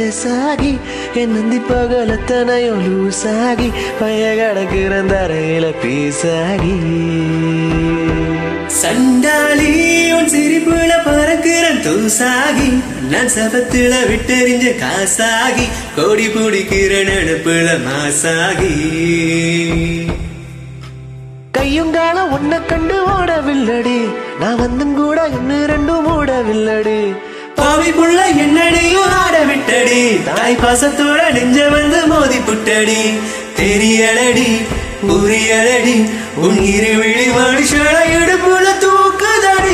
லேசாகி என் நந்தி பகலத்தனையும் லூசாகி பைய கிடக்குறேன் தரையில பீசாகி சண்டாளி உன் சிரிப்புல பறக்கிறேன் தூசாகி நான் சபத்துல விட்டெறிஞ்ச காசாகி கோடி பிடிக்கிற நடுப்புல மாசாகி கையும் காலம் உன்னை கண்டு ஓடவில்லடி நான் வந்தும் கூட இன்னும் ரெண்டும் ஓடவில்லடி பாவி புள்ள என்னடியும் ஆட விட்டடி தாய் பாசத்தோட நெஞ்ச வந்து மோதி புட்டடி தெரியலடி புரியலடி உன் இருவிழி மனுஷன இடுப்புல தூக்குதடி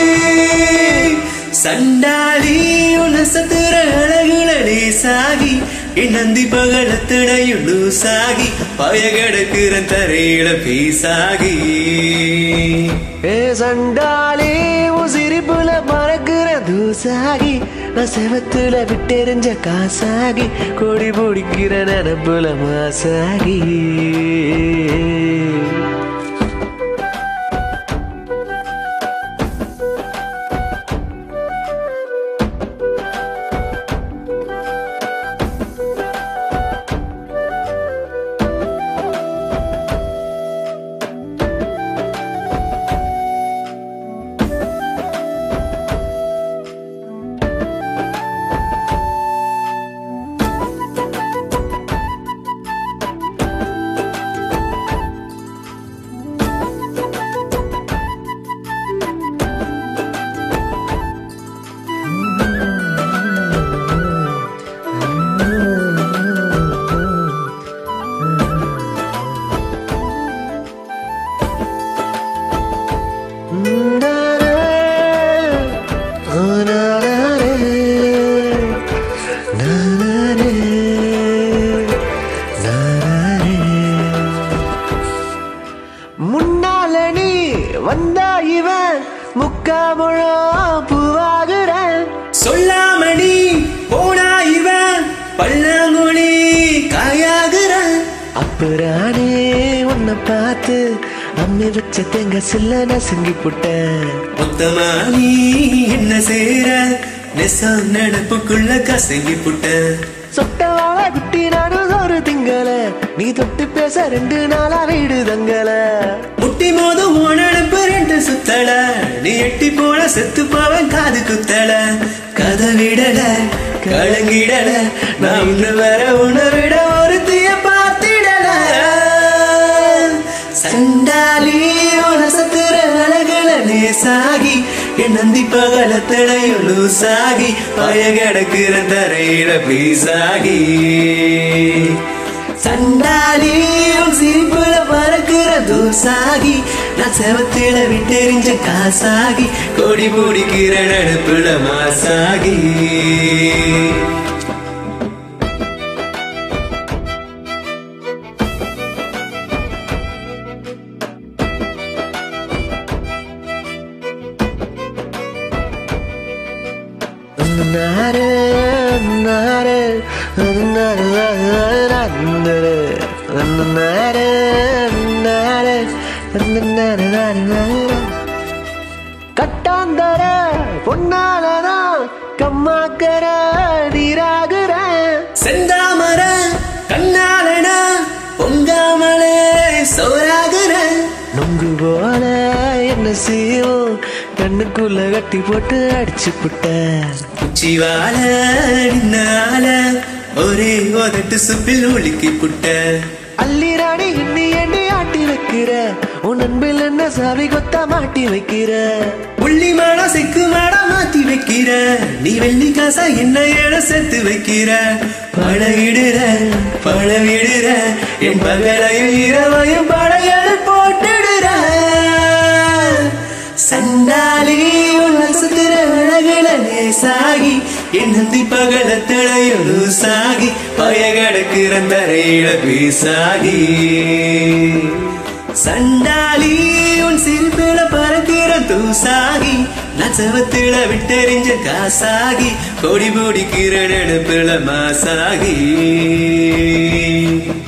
சண்டாளி உன் சத்துர அழகுல லேசாகி என் நந்தி பகலத்தினையும் லூசாகி பய கிடக்குற தரையில பீசாகி ஏ சண்டாளி உன் சிரிப்புல பறக்குற தூசாகி நான் செவத்துல விட்டெறிஞ்ச காசாகி கொடி பிடிக்கிற நினப்புல மாசாகி முன்னால நீ வந்தா இவன் முக்காமுழம் பூவாகிறேன் சொல்லாம நீ போனா இவன் பல்லாங்குழி காயாகிறான் அப்புறானே உன்னை பார்த்து அம்மி வச்ச தேங்க சில்ல நசுங்கி புட்டேன் மொத்தமா நீ என்ன செய்யற நெசம் நடப்புக்குள்ள கசங்கி புட்ட சொட்டவாழ குட்டி நானும் ஒரு திங்கள நீ தொட்டு பேச ரெண்டு நாளா வீடு தங்கல முட்டி மோதும் உனப்பு ரெண்டு சுத்தல நீ எட்டி போன செத்து போவன் காது குத்தல கதை விடல கலங்கிடல நான் இன்று வர உன்னை விட ஒரு தீய பார்த்திடல சண்டாலி உன சத்துர அழகுல நேசாகி என் நந்தி பகலத்தடையும் லூசாகி பய கிடக்குற தரையில பீசாகி சண்டாலி உன் சிரிப்புல பறக்குற தூசாகி நான் செவத்தில விட்டெறிஞ்ச காசாகி கொடி பிடிக்கிற நடுப்புல மாசாகி நாரே நாரே நாரே நாரே நாரே நாரே கட்டாந்தர பொன்னாலனா கம்மாக்கர நீராகுற செந்தாமர கண்ணாலன பொங்காமலே சோறாகுற நொங்கு போல என்ன செய்வோம் கண்ணுக்குள்ள கட்டி போட்டு அடிச்சு புட்ட உச்சிவால நின்னால ஒரே உதட்டு சுப்பில் ஒழுக்கி புட்ட அள்ளி ராணி இன்னி எண்ணி ஆட்டி வைக்கிற உன் அன்பில் என்ன சாவி கொத்த மாட்டி வைக்கிற உள்ளி மாடா செக்கு மாடா மாத்தி வைக்கிற நீ வெள்ளி காசா என்ன ஏட சேர்த்து வைக்கிற பழகிடுற பழவிடுற என் பகலையும் இரவையும் பழையல் போட்டுடுற சண்டாலி உன் சுத்திர அழகுல நேசாகி என் நந்தி பகலத்தடையும் லூசாகி பய கிடக்கிற தரையில பீசாகி சண்டாலி உன் சிரிப்பில பறக்கிற தூசாகி நான் செவத்தில விட்டெறிஞ்ச காசாகி கொடி பிடிக்கிற நெடுப்பில மாசாகி